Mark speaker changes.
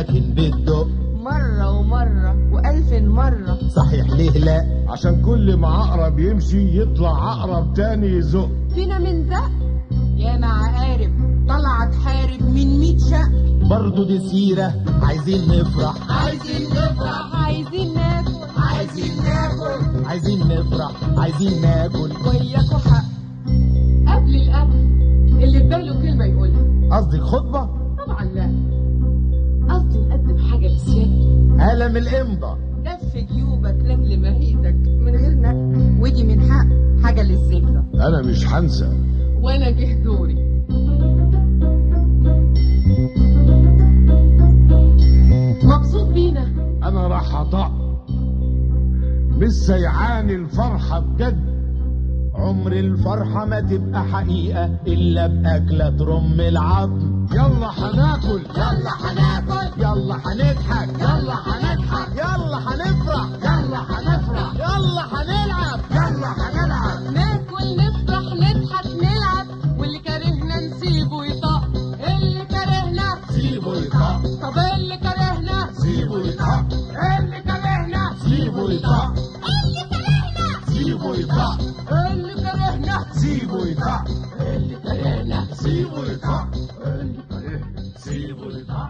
Speaker 1: لكن بتدق
Speaker 2: مرة ومرة وألف مرة
Speaker 1: صحيح ليه لا
Speaker 3: عشان كل ما عقرب يمشي يطلع عقرب تاني يزق
Speaker 2: فينا من ده يا عقارب طلعت حارب من ميت شق
Speaker 1: برضه دي سيرة عايزين نفرح
Speaker 2: عايزين نفرح عايزين ناكل عايزين ناكل
Speaker 1: عايزين نفرح عايزين ناكل
Speaker 2: وياكوا حق قبل الأكل اللي اداله كلمة يقولها
Speaker 1: قصدك خطبة
Speaker 2: طبعا لا قصدي نقدم حاجة لسيادته
Speaker 1: قلم الإمضة
Speaker 2: دف جيوبك لجل مهيتك من غير نقل ودي من حق حاجة للذكرى
Speaker 3: انا مش هنسى
Speaker 2: وانا جه دوري مبسوط بينا
Speaker 3: انا راح اطق مش سيعاني الفرحة بجد
Speaker 1: عمر الفرحة ما تبقى حقيقة إلا بأكلة ترم العظم
Speaker 3: يلا هناكل
Speaker 1: يلا هناكل يلا هنضحك يلا هنضحك يلا هنفرح يلا هنفرح يلا هنلعب يلا هنلعب
Speaker 2: ناكل نفرح نضحك نلعب واللي كرهنا نسيبه يطق اللي كرهنا
Speaker 1: سيبه يطق
Speaker 2: طب اللي كرهنا
Speaker 1: سيبه يطق
Speaker 2: اللي كرهنا
Speaker 1: سيبه يطق سيبه يطق
Speaker 2: اللي كرهنا
Speaker 1: سيبه يطق
Speaker 2: اللي كرهنا
Speaker 1: سيبه يطق سيبه يطق